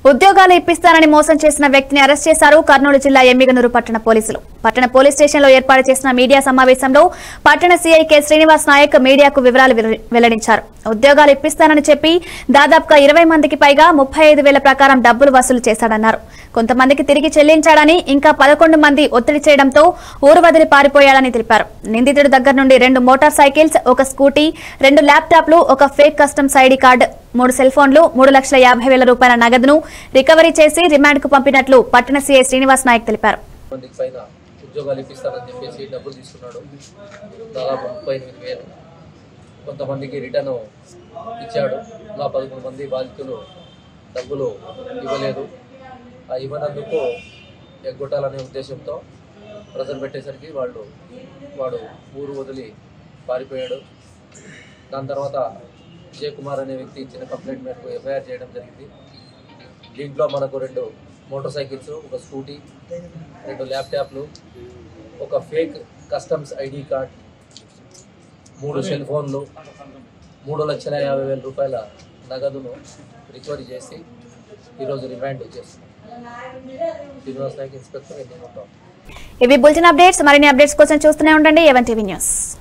ఉద్యోగాలు ఇప్పిస్తానని మోసం చేసిన వ్యక్తిని అరెస్ట్ చేశారు కర్నూలు జిల్లా ఎమ్మిగనూరు పట్టణ పోలీసులు పట్టణ పోలీస్ స్టేషన్లో ఏర్పాటు చేసిన మీడియా సమావేశంలో పట్టణ సీఐ కె శ్రీనివాస్ నాయక్ మీడియాకు వివరాలు వెల్ల- వెల్లడించారు ఉద్యోగాలు ఇప్పిస్తానని చెప్పి దాదాపుగా ఇరవై మందికి పైగా ముప్పై ఐదు వేల ప్రకారం డబ్బులు వసూలు చేశాడన్నారు కొంతమందికి తిరిగి చెల్లించాడని ఇంకా పదకొండు మంది ఒత్తిడి చేయడంతో ఊరు వదిలి పారిపోయాడని తెలిపారు నిందితుడి దగ్గర నుండి రెండు మోటార్ సైకిల్స్ ఒక స్కూటీ రెండు ల్యాప్టాప్లు ఒక ఫేక్ కస్టమ్స్ ఐడి కార్డు మూడు సెల్ ఫోన్లు మూడు లక్షల యాభై వేల రూపాయల నగదును రికవరీ చేసి రిమాండ్కు పంపినట్లు పట్టణ సీఐ శ్రీనివాస్ నాయక్ తెలిపారు మందికి పైన ఉద్యోగాలు ఇప్పిస్తానని చెప్పేసి డబ్బులు తీసుకున్నాడు దాదాపు ముప్పై ఎనిమిది వేలు కొంతమందికి రిటర్న్ ఇచ్చాడు ఇలా పదకొండు మంది బాధితులు డబ్బులు ఇవ్వలేదు ఆ ఇవ్వనందుకు ఎగ్గొట్టాలనే ఉద్దేశంతో ప్రజలు పెట్టేసరికి వాళ్ళు వాడు ఊరు వదిలి పారిపోయాడు దాని తర్వాత విజయ్ కుమార్ అనే వ్యక్తి ఇచ్చిన కంప్లైంట్ మేరకు ఎఫ్ఐఆర్ చేయడం జరిగింది దీంట్లో మనకు రెండు మోటార్ సైకిల్స్ ఒక స్కూటీ రెండు ల్యాప్టాప్లు ఒక ఫేక్ కస్టమ్స్ ఐడి కార్డ్ మూడు సెల్ ఫోన్లు మూడు లక్షల యాభై వేల రూపాయల నగదును రికవరీ చేసి ఈరోజు రిమాండ్ చేస్తున్నాం శ్రీనివాస్ నాయక్ ఇన్స్పెక్టర్ ఎన్ని ఉంటాం ఇవి బులెటిన్ అప్డేట్స్ మరిన్ని అప్డేట్స్ కోసం చూస్తూనే ఉండండి ఎవన్ టీవీ న్యూస్